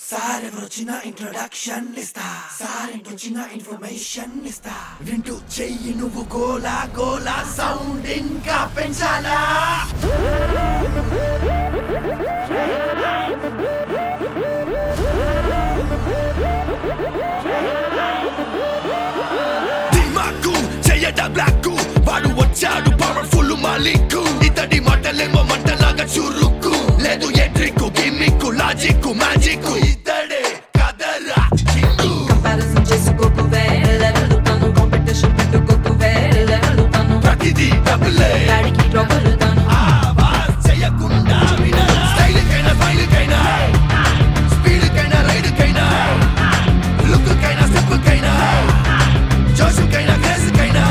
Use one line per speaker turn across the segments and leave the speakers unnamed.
Sir ఎవరొచ్చిన introduction ఇస్తా sir ఇంకొచ్చిన ఇన్ఫర్మేషన్ ఇస్తా వింటూ చెయ్యి నువ్వు గోలా గోలా సౌండ్ ఇంకా పెంచాలా దిమాకు చెయ్యట బ్లాక్ వాడు వచ్చాడు పవర్ఫుల్ మాలిక్ ఇతడి మాటలేమో మంటలాగా చురుకు లేదు ఎట్రిక్ గిమ్మిక్ లాజిక్ మ్యాజిక్ ఇతడే కదరా కింగు
Comparison చేసుకోకు వేరే లూటాను కాంపిటీషన్ పెట్టుకోకు వేరే లూటాను
ప్రతిదీ డబులే
గాడికి ట్రబులుతాను
ఆవాజ్ చేయకుండా వినరా స్టైల్ కైనా ఫైల్ కైనా స్పీడ్ కైనా రైడ్ కైనా లుక్ కైనా స్టెప్ కైనా జోష్ కైనా గ్రేస్ కైనా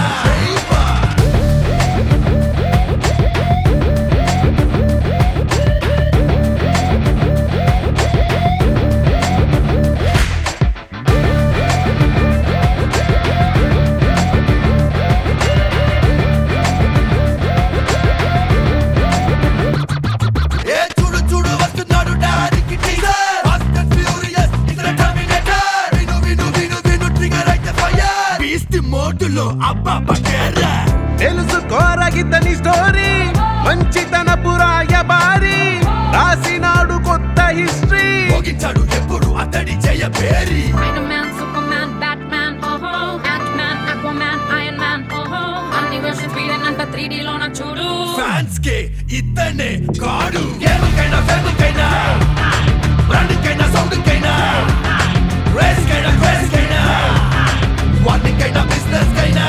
ఏ చూడు చూడు వస్తున్నాడు డాడీకి టీజర్ ఫాస్ట్ అండ్ ఫ్యూరియస్ ఇతర టర్మినేటర్ విను విను విను విను ట్రిగర్ అయితే ఫైర్ బీస్ట్ మోడులో అబ్బా పకేరా
తెలుసుకోరగితని స్టోరీ మంచితన పురాయబారి రాసినాడు కొత్త హిస్టరీ
మోగించాడు ఎప్పుడు అతడి జయ పేరి
Spider Man, Superman, Batman, oh ho. Ant Man, Aquaman, Iron Man, oh ho. అన్ని వర్షన్స్ వీడనంత 3D లోన చూడు
ఫ్యాన్స్ కే ఇతనే కాడు గేమ్ కైనా ఫేమ్ కైనా బ్రాండ్ కైనా సౌండ్ కైనా రేస్ కైనా క్రేజ్ కైనా వార్నింగ్ కైనా బిజినెస్ కైనా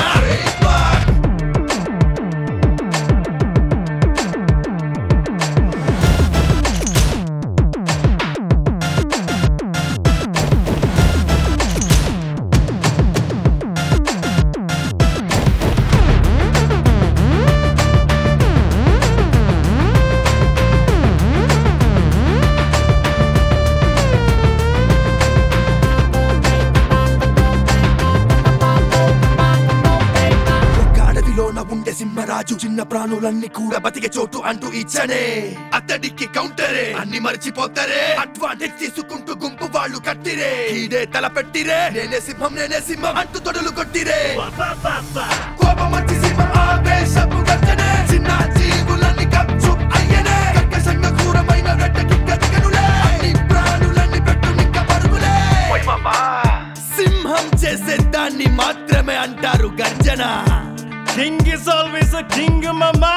ఒక్క అడవిలోన ఉండే సింహరాజు చిన్న ప్రాణులన్నీ కూడా బతికే చోటు అంటూ ఇచ్చనే అతడికి కౌంటరే అన్ని మర్చిపోతారే అడ్వాంటేజ్ తీసుకుంటూ గుంపు వాళ్ళు కట్టిరే ఈడే తల పెట్టిరే నేనే సింహం నేనే సింహం అంటూ తొడలు కొట్టిరే కోపం వచ్చి సింహం ఆవేశపు గర్జనే చిన్న జీవులన్నీ కప్చు అయ్యనే కర్కశంగా క్రూరమైన రెడ్డకి గదిగనులే అన్ని ప్రాణులన్నీ పెట్టు నిక్క పరుగులే సింహం చేసే దాన్ని మాత్రమే అంటారు గర్జన
కింగ్ ఇస్ ఆల్వేస్ కింగ్ మమ్మా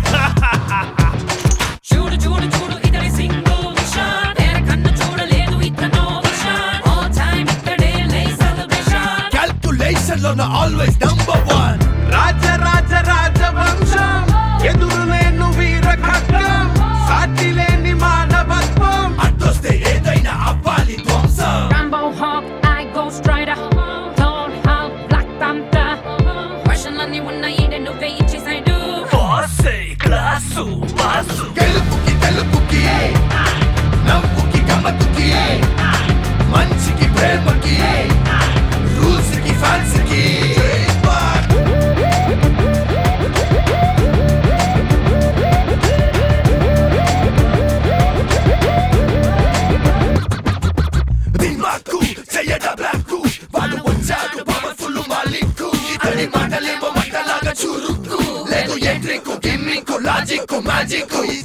చూడు చూడు చూడు ఇతడి సింగిల్ విషన్ వేరే కన్ను చూడలేదు ఇతను విషన్ ఆల్ టైమ్ ఇతడే లే సెలబ్రేషన్
క్యాల్కులేషన్ లో ఆల్వేస్ నంబర్ వన్
రాజ రాజ రాజ వంశం ఎదురు లేను వీర ఖడ్గం సాటి లేని మానవత్వం
అడ్డొస్తే ఏదైనా అవ్వాలి ధ్వంసం
Rambo Hawk, I Ghost Rider, Thor, Hulk, Black Panther. వర్షన్లన్నీ ఉన్నాయి నువ్వే ఇచ్చేసాడు
గెలుపుకి తెలుపుకి నవ్వుకి గమ్మత్తుకి మంచికి ప్రేమకి రూల్స్ కి ఫ్యాన్స్ కి దిమాకు చెయ్యట బ్లాక్ వాడు వచ్చాడు పవర్ఫుల్ మాలిక్ ఇతడి మాటలేమో మంటలాగా చురుకు లేదు ఎంట్రిక్ గిమ్మిక్ లాజిక్ మ్యాజిక్